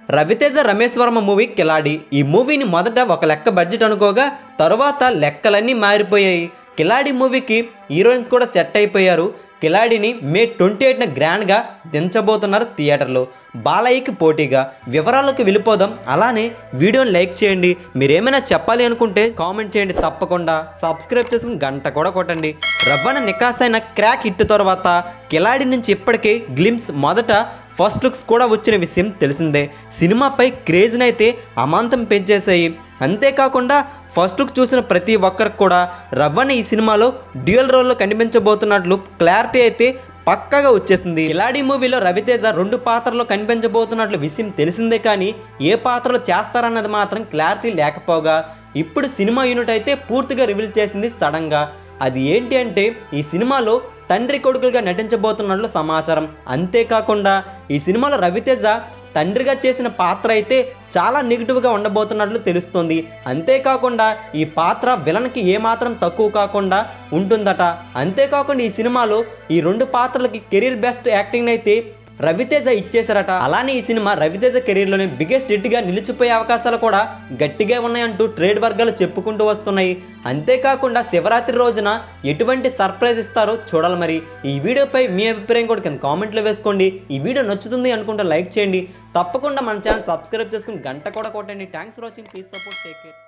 Raviteja Ramesh Varma movie Khiladi ఈ మూవీని మొదట ఒక లెక్క బడ్జెట్ అనుకోగా తరువాత లెక్కలన్నీ మారిపోయాయి కిలాడి మూవీకి హీరోయిన్స్ కూడా సెట్ అయిపోయారు కిలాడిని మే ట్వంటీ ఎయిట్న గ్రాండ్గా దించబోతున్నారు థియేటర్లో బాలయ్యకి పోటీగా వివరాలకు వెళ్ళిపోదాం అలానే వీడియోని లైక్ చేయండి మీరు ఏమైనా చెప్పాలి అనుకుంటే కామెంట్ చేయండి తప్పకుండా సబ్స్క్రైబ్ చేసుకుని గంట కూడా కొట్టండి రవ్వన నికాస్ అయిన క్రాక్ హిట్ తర్వాత కిలాడి నుంచి ఇప్పటికే గ్లిమ్స్ మొదట ఫస్ట్ లుక్స్ కూడా వచ్చిన విషయం తెలిసిందే సినిమాపై క్రేజ్ని అయితే అమాంతం పెంచేశాయి అంతేకాకుండా ఫస్ట్ లుక్ చూసిన ప్రతి ఒక్కరికి కూడా రవ్వన్న ఈ సినిమాలో డ్యూయల్ రోల్లో కనిపించబోతున్నట్లు క్లారిటీ అయితే పక్కగా వచ్చేసింది కిలాడి మూవీలో రవితేజ రెండు పాత్రలో కనిపించబోతున్నట్లు విషయం తెలిసిందే కానీ ఏ పాత్రలో చేస్తారన్నది మాత్రం క్లారిటీ లేకపోగా ఇప్పుడు సినిమా యూనిట్ అయితే పూర్తిగా రివీల్ చేసింది సడన్గా అది ఏంటి అంటే ఈ సినిమాలో తండ్రి కొడుకులుగా నటించబోతున్నట్లు సమాచారం అంతేకాకుండా ఈ సినిమాలో రవితేజ తండ్రిగా చేసిన పాత్ర అయితే చాలా నెగిటివ్గా ఉండబోతున్నట్లు తెలుస్తుంది అంతేకాకుండా ఈ పాత్ర విలన్కి ఏమాత్రం తక్కువ కాకుండా ఉంటుందట అంతేకాకుండా ఈ సినిమాలో ఈ రెండు పాత్రలకి కెరీర్ బెస్ట్ యాక్టింగ్ అయితే రవితేజ ఇచ్చేశారట అలానే ఈ సినిమా రవితేజ కెరీర్లోనే బిగ్గెస్ట్ హిట్గా నిలిచిపోయే అవకాశాలు కూడా గట్టిగా ఉన్నాయంటూ ట్రేడ్ వర్గాలు చెప్పుకుంటూ వస్తున్నాయి అంతేకాకుండా శివరాత్రి రోజున ఎటువంటి సర్ప్రైజ్ ఇస్తారో చూడాలి మరి ఈ వీడియోపై మీ అభిప్రాయం కూడా కింద కామెంట్లో వేసుకోండి ఈ వీడియో నచ్చుతుంది అనుకుంటే లైక్ చేయండి తప్పకుండా మన ఛానల్ సబ్స్క్రైబ్ చేసుకుని గంట కూడా కొట్టండి thanks for watching please support take care